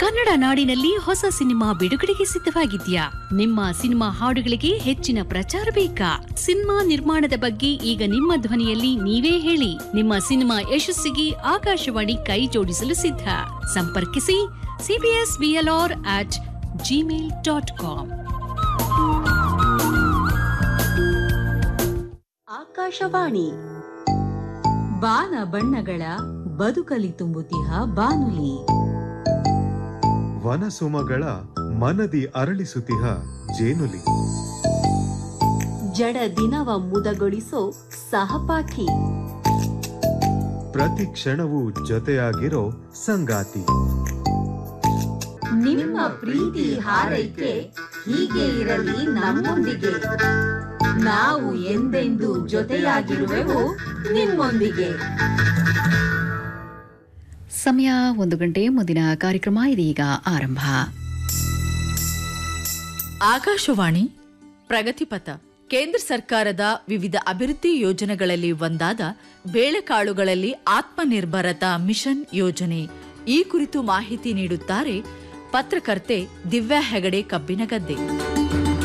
ಕನ್ನಡ ನಾಡಿನಲ್ಲಿ ಹೊಸ ಸಿನಿಮಾ ಬಿಡುಗಡೆಗೆ ಸಿದ್ಧವಾಗಿದ್ಯಾ ನಿಮ್ಮ ಸಿನಿಮಾ ಹಾಡುಗಳಿಗೆ ಹೆಚ್ಚಿನ ಪ್ರಚಾರ ಬೇಕಾ ಸಿನಿಮಾ ನಿರ್ಮಾಣದ ಬಗ್ಗೆ ಈಗ ನಿಮ್ಮ ಧ್ವನಿಯಲ್ಲಿ ನೀವೇ ಹೇಳಿ ನಿಮ್ಮ ಸಿನಿಮಾ ಯಶಸ್ಸಿಗೆ ಆಕಾಶವಾಣಿ ಕೈ ಜೋಡಿಸಲು ಸಿದ್ಧ ಸಂಪರ್ಕಿಸಿ CBS BLR at Gmail dot com Akashvani ಬಾನ ಬಣ್ಣಗಳ ಬದುಕಲಿ ತುಂಬುತಿಹ ಬಾನುಲಿ ವನಸುಮಗಳ ಮನದಿ ಅರಳಿಸುತಿಹ ಜೇನುಲಿ ಜಡ ದಿನವ ಮುದಗೊಳಿಸೋ ಸಹಪಾಠಿ ಪ್ರತಿ ಕ್ಷಣವೂ ಜೊತೆಯಾಗಿರೋ ಸಂಗಾತಿ ನಿಮ್ಮ ಪ್ರೀತಿ ಹಾರೈಕೆ ಹೀಗೆ ಇರಲಿ ನಮ್ಮೊಂದಿಗೆ ನಾವು ಎಂದೆಂದೂ ಜೊತೆಯಾಗಿರುವೆವು ನಿಮ್ಮೊಂದಿಗೆ ಸಮಯ ಒಂದು ಗಂಟೆ ಮುಂದಿನ ಕಾರ್ಯಕ್ರಮ ಇದೀಗ ಆರಂಭ ಆಕಾಶವಾಣಿ ಪ್ರಗತಿಪಥ ಕೇಂದ್ರ ಸರ್ಕಾರದ ವಿವಿಧ ಅಭಿವೃದ್ಧಿ ಯೋಜನೆಗಳಲ್ಲಿ ಒಂದಾದ ಬೇಳೆಕಾಳುಗಳಲ್ಲಿ ಆತ್ಮನಿರ್ಭರತಾ ಮಿಷನ್ ಯೋಜನೆ ಈ ಕುರಿತು ಮಾಹಿತಿ ನೀಡುತ್ತಾರೆ ಪತ್ರಕರ್ತೆ ದಿವ್ಯಾ ಹೆಗಡೆ ಕಬ್ಬಿನಗದ್ದೆ